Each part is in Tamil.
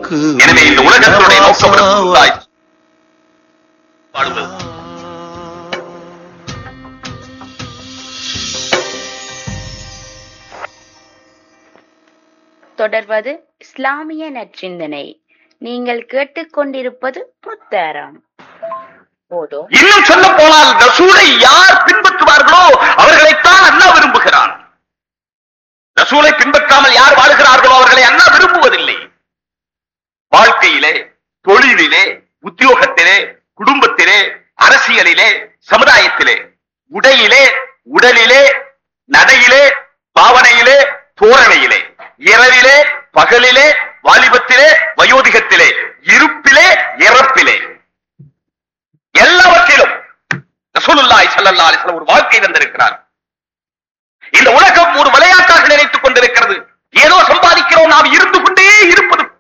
நமக்கு எனவே இந்த உலகத்தினுடைய நோக்கம் ரசூலுல்லாஹி வாழ்வது தொடர்வது இஸ்லாமிய நற்சிந்தனை நீங்கள் கேட்டுக்கொண்டிருப்பது முத்தாராம் போதும் இன்னும் சொல்ல போனால் ரசூலை யார் பின்பற்றுவார்களோ அவர்களைத்தான் அல்லாஹ் விரும்புகிறான் ரசூலை பின்பற்றாமல் யார் வாழுகிறார்களோ அவர்களை அல்லாஹ் விரும்புவதில்லை வாழ்க்கையிலே தொழிலிலே உத்தியோகத்திலே குடும்பத்திலே அரசியலிலே சமுதாயத்திலே உடையிலே உடலிலே நடையிலே பாவனையிலே தோரணையிலே இரவிலே பகலிலே வாலிபத்திலே வயோதிகத்திலே இருப்பிலே இறப்பிலே எல்லாவற்றிலும் ரசூலுல்லாஹி ஸல்லல்லாஹு அலைஹி வஸல்லம் ஒரு வாழ்க்கை தந்திருக்கிறார் இந்த உலகம் ஒரு விளையாட்டாக நினைத்துக் கொண்டிருக்கிறது ஏதோ சம்பாதிக்கிறோம் நாம் இருந்து கொண்டே இருப்பது போல.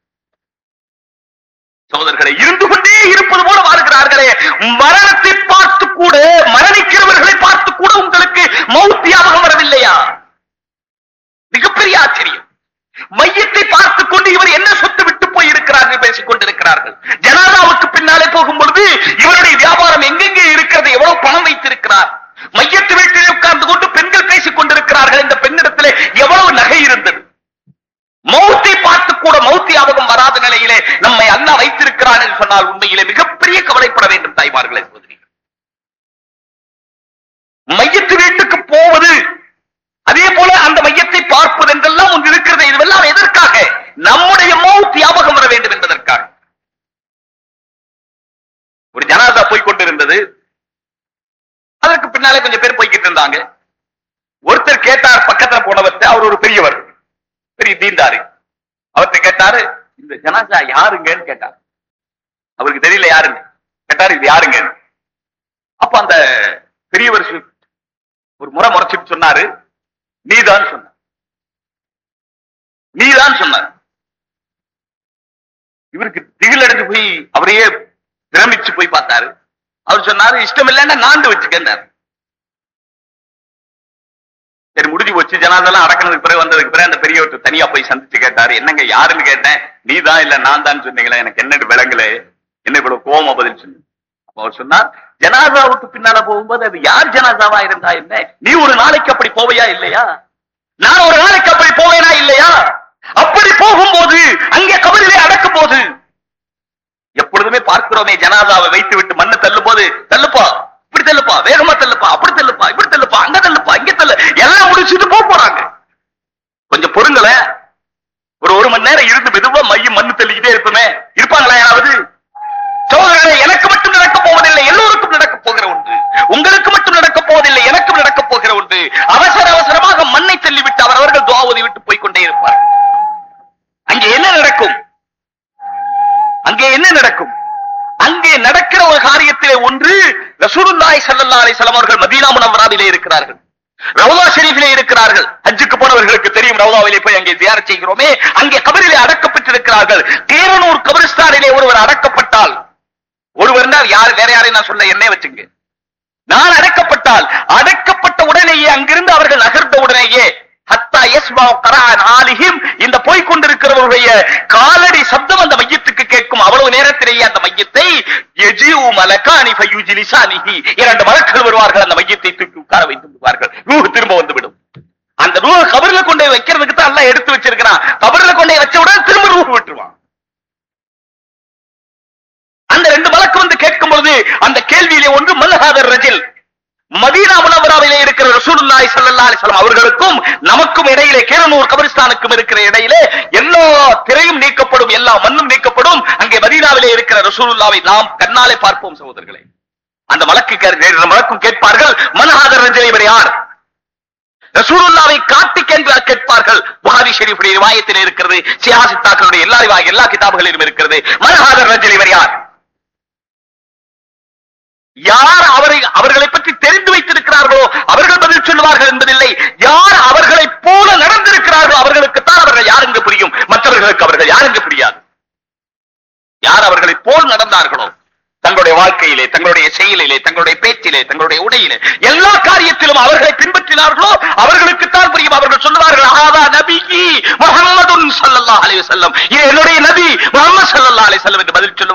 சகோதரர்களை இருந்து கொண்டே இருப்பது போல வாழ்கிறார்களே மரணத்தை பார்த்து கூட மரணிக்கிறவர்களை பார்த்து கூட உங்களுக்கு மௌத் ஞாபகம் வரவில்லையா மிகப்பெரிய ஆச்சரியம் மையத்தை பார்த்துக் கொண்டு இவர் என்ன சொத்து விட்டு போய் இருக்கிறார்கள் பேசிக் கொண்டிருக்கிறார்கள் ஜனாதாவுக்கு பின்னாலே போகும் பொழுது இவருடைய வியாபாரம் எங்கெங்கே இருக்கிறது எவ்வளவு பணம் வைத்திருக்கிறார் மையத்து வீட்டில் உட்கார்ந்து கொண்டு பெண்கள் பேசிக் கொண்டிருக்கிறார்கள் இந்த பெண்ணிடத்திலே எவ்வளவு நகை இருந்தது மௌத்தை பார்த்து கூட மௌத் ஞாபகம் வராத நிலையிலே நம்மை அல்லாஹ் வைத்திருக்கிறான் என்று சொன்னால் உண்மையிலே மிகப்பெரிய கவலைப்பட வேண்டும் தாய்மார்களே சகோதரி மையத்து வீட்டுக்கு போவது அதே போல அந்த மையத்தை பார்ப்பது என்றெல்லாம் ஒன்று இருக்கிறது இதுவெல்லாம் எதற்காக நம்முடைய மௌத் ஞாபகம் வர வேண்டும் என்பதற்காக ஒரு ஜனாதா போய் கொண்டிருந்தது அதற்கு பின்னாலே கொஞ்சம் பேர் போய்கிட்டு இருந்தாங்க ஒருத்தர் கேட்டார் பக்கத்துல போனவர்கிட்ட அவர் ஒரு பெரியவர் பெரிய தீண்டாரு அவர்கிட்ட கேட்டாரு இந்த ஜனாதா யாருங்கன்னு கேட்டார் அவருக்கு தெரியல யாருன்னு கேட்டாரு இது யாருங்க அப்ப அந்த பெரியவர் சொ- ஒரு முறை முறைச்சிட்டு சொன்னாரு நீதான் சொன்ன நீதான் சொன்னார் இவருக்கு திகில் அடைஞ்சு போய் அவரையே பிரமிச்சு போய் பார்த்தாரு அவர் சொன்னாரு இஷ்டம் இல்லைன்னா நாண்டு வச்சுக்கன்னாரு சரி முடிஞ்சு போச்சு ஜனாதெல்லாம் அடக்கினதுக்கு பிறகு வந்ததுக்கு பிறகு அந்த பெரியவர்கிட்ட தனியா போய் சந்திச்சு கேட்டாரு என்னங்க யாருன்னு கேட்டேன் நீதான் இல்ல நான் தான் சொன்னீங்களே எனக்கு என்னன்னு விளங்கல என்ன இவ்வளவு கோவமா பதில் சொன்னீங்க அப்ப அவர் சொன்னார் ஜனாதாவுக்கு பின்னால போகும்போது அது யார் ஜனாதாவா இருந்தா என்ன நீ ஒரு நாளைக்கு அப்படி போவையா இல்லையா நான் ஒரு நாளைக்கு அப்படி போவேனா இல்லையா அப்படி போகும்போது அங்கே கபரிலே அடக்கும் போது எப்பொழுதுமே பார்க்கிறோமே ஜனாதாவை வைத்து விட்டு மண்ணு தள்ளும் போது தள்ளுப்பா இப்படி தள்ளுப்பா வேகமா தள்ளுப்பா அப்படி தள்ளுப்பா இப்படி தள்ளுப்பா அங்க தள்ளுப்பா இங்க தள்ளு எல்லாம் முடிச்சுட்டு போக போறாங்க கொஞ்சம் பொறுங்கள ஒரு ஒரு மணி நேரம் இருந்து மெதுவா மையம் மண்ணு தள்ளிக்கிட்டே இருப்போமே இருப்பாங்களா யாராவது சோதரர்களே எனக்கு மட்டும் நடக்க போவதில்லை எல்லோருக்கும் நடக்க போகிற ஒன்று உங்களுக்கு மட்டும் நடக்க போவதில்லை எனக்கும் நடக்க போகிற ஒன்று அவசர அவசரமாக மண்ணை தள்ளிவிட்டு அவரவர்கள் துவாவதி விட்டு போய் கொண்டே இருப்பார்கள் அங்கே என்ன நடக்கும் அங்கே என்ன நடக்கும் அங்கே நடக்கிற ஒரு காரியத்திலே ஒன்று ரசூலுல்லாஹி ஸல்லல்லாஹு அலைஹி வஸல்லம் அவர்கள் மதீனா முனவராவிலே இருக்கிறார்கள் ரவுதா ஷெரீஃபிலே இருக்கிறார்கள் ஹஜ்ஜுக்கு போனவர்களுக்கு தெரியும் ரவுதாவிலே போய் அங்கே தியானம் செய்கிறோமே அங்கே கபரிலே அடக்கப்பட்டிருக்கிறார்கள் தேரனூர் கபரிஸ்தானிலே ஒருவர் அடக்கப்பட்டால் ஒருவர் யார் வேற யாரையும் நான் சொல்ல என்னே வச்சுங்க நான் அடக்கப்பட்டால் அடக்கப்பட்ட உடனேயே அங்கிருந்து அவர்கள் நகர்ந்த உடனேயே ஹத்தா யஸ்மா கரான் ஆலிஹிம் இந்த போய்க் கொண்டிருக்கிறவருடைய காலடி சப்தம் அந்த மையத்துக்கு கேட்கும் அவ்வளவு நேரத்திலேயே அந்த மையத்தை எஜிஉ மலகானி ஃபயுஜிலிசானிஹி இரண்டு மலக்கள் வருவார்கள் அந்த மையத்தை தூக்கி உட்கார வைத்து விடுவார்கள் ரூஹ் திரும்ப வந்துவிடும் அந்த ரூஹ் கபர்ல கொண்டு போய் வைக்கிறதுக்கு தான் எல்லாம் எடுத்து வச்சிருக்கிறான் கபர்ல கொண்டு போய் வச்ச உடனே திரும்ப ரூஹ் விட்டுருவான் அந்த ரெண்டு மலக்கு வந்து கேட்கும் பொழுது அந்த கேள்வியிலே ஒன்று மல்ஹாதர் ரஜில் மதீனா முனவராவிலே இருக்கிற ரசூலுல்லாஹி ஸல்லல்லாஹு அலைஹி வஸல்லம் அவர்களுக்கும் நமக்கும் இடையிலே கேரனூர் கபரிஸ்தானுக்கும் இருக்கிற இடையிலே எல்லா திரையும் நீக்கப்படும் எல்லா மண்ணும் நீக்கப்படும் அங்கே மதீனாவிலே இருக்கிற ரசூலுல்லாவை நாம் கண்ணாலே பார்ப்போம் சகோதரர்களே அந்த மலக்கு கே- மலக்கும் கேட்பார்கள் மன்ஹாதர் ரஜில் இவர் யார் ரசூலுல்லாவை காட்டி கேள்வி கேட்பார்கள் புகாரி ஷெரீஃபுடைய ரிவாயத்தில் இருக்கிறது சியாசித்தாக்களுடைய எல்லா ரிவா- எல்லா கிதாபுகளிலும் இருக்கிறது மன்ஹாதர் ரஜில் இவர் யார் யார் அவரை அவர்களை பற்றி தெரிந்து வைத்திருக்கிறார்களோ அவர்கள் பதில் சொல்லுவார்கள் என்பதில்லை யார் அவர்களைப் போல நடந்திருக்கிறார்களோ அவர்களுக்குத்தான் அவர்கள் யார் என்று புரியும் மற்றவர்களுக்கு அவர்கள் யார் என்று புரியாது யார் அவர்களைப் போல் நடந்தார்களோ தங்களுடைய வாழ்க்கையிலே தங்களுடைய செயலிலே தங்களுடைய பேச்சிலே தங்களுடைய உடையிலே எல்லா காரியத்திலும் அவர்களை பின்பற்றினார்களோ அவர்களுக்குத்தான் புரியும் அவர்கள் சொல்லுவார்கள் ஆதா நபிகி முஹம்மதுன் ஸல்லல்லாஹு அலைஹி வஸல்லம் இது என்னுடைய நபி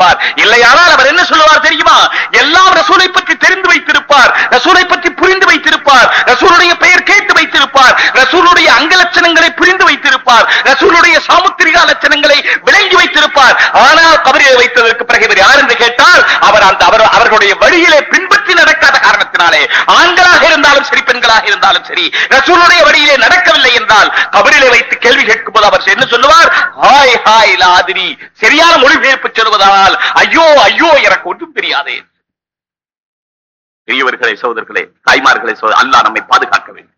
சொல்லுவார் இல்லையானால் அவர் என்ன சொல்லுவார் தெரியுமா எல்லாம் ரசூலை பற்றி தெரிந்து வைத்திருப்பார் ரசூலை பற்றி புரிந்து வைத்திருப்பார் ரசூலுடைய பெயர் கேட்டு வைத்திருப்பார் ரசூலுடைய அங்க லட்சணங்களை புரிந்து வைத்திருப்பார் ரசூலுடைய சாமுத்திரிகா லட்சணங்களை விளங்கி வைத்திருப்பார் ஆனால் கபரியை வைத்ததற்கு பிறகு இவர் யார் என்று கேட்டால் அவர் அந்த அவர் அவர்களுடைய வழியிலே பின்பற்றி நடக்காத காரணத்தினாலே ஆண்களாக இருந்தாலும் சரி பெண்களாக இருந்தாலும் சரி ரசூலுடைய வழியிலே நடக்கவில்லை என்றால் கபரிலே வைத்து கேள்வி கேட்கும் போது அவர் என்ன சொல்லுவார் ஹாய் ஹாய் லாதிரி சரியான மொழிபெயர்ப்பு சொல்வதானால் ஐயோ ஐயோ எனக்கு ஒன்றும் தெரியாதே பெரியவர்களே சோதர்களே தாய்மார்களே சோ அல்லாஹ் நம்மை பாதுகாக்க வேண்டும்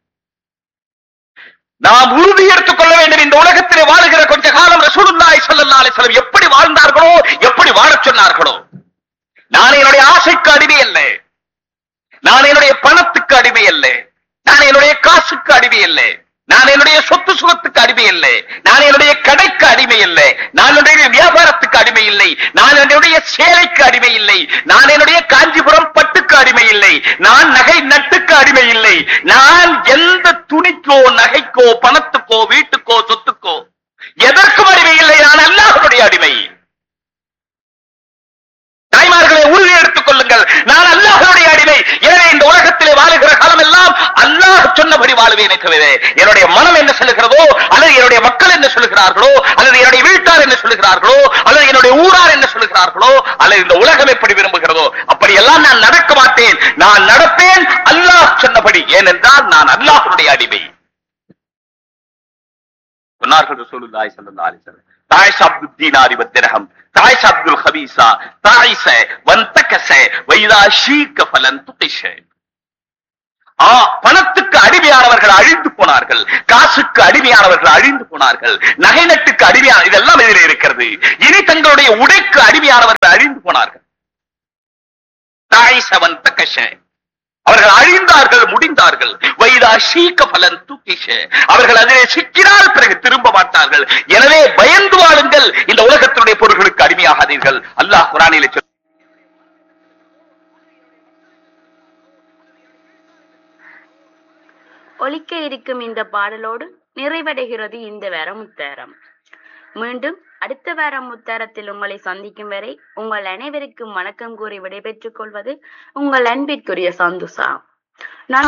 நாம் உறுதி எடுத்துக் கொள்ள வேண்டும் இந்த உலகத்திலே வாழுகிற கொஞ்ச காலம் ரசூலுல்லாஹி ஸல்லல்லாஹு அலைஹி வஸல்லம் எப்படி வாழ்ந்தார்களோ எப்படி வாழச் சொன்னார்களோ நான் என்னுடைய ஆசைக்கு அடிமை அல்ல நான் என்னுடைய பணத்துக்கு அடிமை அல்ல நான் என்னுடைய காசுக்கு அடிமை அல்ல நான் என்னுடைய சொத்து சுகத்துக்கு அடிமை இல்லை நான் என்னுடைய கடைக்கு அடிமை இல்லை நான் என்னுடைய வியாபாரத்துக்கு அடிமை இல்லை நான் என்னுடைய சேலைக்கு அடிமை இல்லை நான் என்னுடைய காஞ்சிபுரம் பட்டுக்கு அடிமை இல்லை நான் நகை நட்டுக்கு அடிமை இல்லை நான் எந்த துணிக்கோ நகைக்கோ பணத்துக்கோ வீட்டுக்கோ சொத்துக்கோ எதற்கும் அடிமை இல்லை நான் அல்லாஹ்வுடைய அடிமை தாய்மார்களை உறுதி எடுத்துக் கொள்ளுங்கள் நான் அல்லாஹ்வுடைய அடிமை எனவே இந்த உலகத்திலே வாழுகிற காலம் எல்லாம் அல்லாஹ் சொன்னபடி வாழுவேனே தவிர என்னுடைய மனம் என்ன சொல்லுகிறதோ அல்லது என்னுடைய மக்கள் என்ன சொல்லுகிறார்களோ அல்லது என்னுடைய வீட்டார் என்ன சொல்லுகிறார்களோ அல்லது என்னுடைய ஊரார் என்ன சொல்லுகிறார்களோ அல்லது இந்த உலகம் எப்படி விரும்புகிறதோ அப்படியெல்லாம் நான் நடக்க மாட்டேன் நான் நடப்பேன் அல்லாஹ் சொன்னபடி ஏனென்றால் நான் அல்லாஹ்வுடைய அடிமை சொன்னார்கள் ரசூலுல்லாஹி ஸல்லல்லாஹு அலைஹி வஸல்லம் தாயிஷ் அப்துல் தீனாரி வத்திரஹம் தாயிஷ் அப்துல் ஹபீசா தாயிஷ வந்தகச வைதா ஷீக்க ஃபலன் துகிஷ ஆ பணத்துக்கு அடிமையானவர்கள் அழிந்து போனார்கள் காசுக்கு அடிமையானவர்கள் அழிந்து போனார்கள் நகை நட்டுக்கு அடிமையான இதெல்லாம் இதில் இருக்கிறது இனி தங்களுடைய உடைக்கு அடிமையானவர்கள் அழிந்து போனார்கள் தாயிஷ வந்தகஷ அவர்கள் அழிந்தார்கள் முடிந்தார்கள் வைதா ஷீக்க பலன் தூக்கிஷ அவர்கள் அதிலே சிக்கினால் பிறகு திரும்ப மாட்டார்கள் எனவே பயந்து வாழுங்கள் இந்த உலகத்தினுடைய பொருள்களுக்கு அடிமையாகாதீர்கள் அல்லாஹ் குரானிலே சொல் ஒலிக்க இருக்கும் இந்த பாடலோடு நிறைவடைகிறது இந்த வார முத்தாரம் மீண்டும் அடுத்த வார முத்தாரத்தில் உங்களை சந்திக்கும் வரை உங்கள் அனைவருக்கும் வணக்கம் கூறி விடைபெற்றுக் கொள்வது உங்கள் அன்பிற்குரிய சந்துசா நான்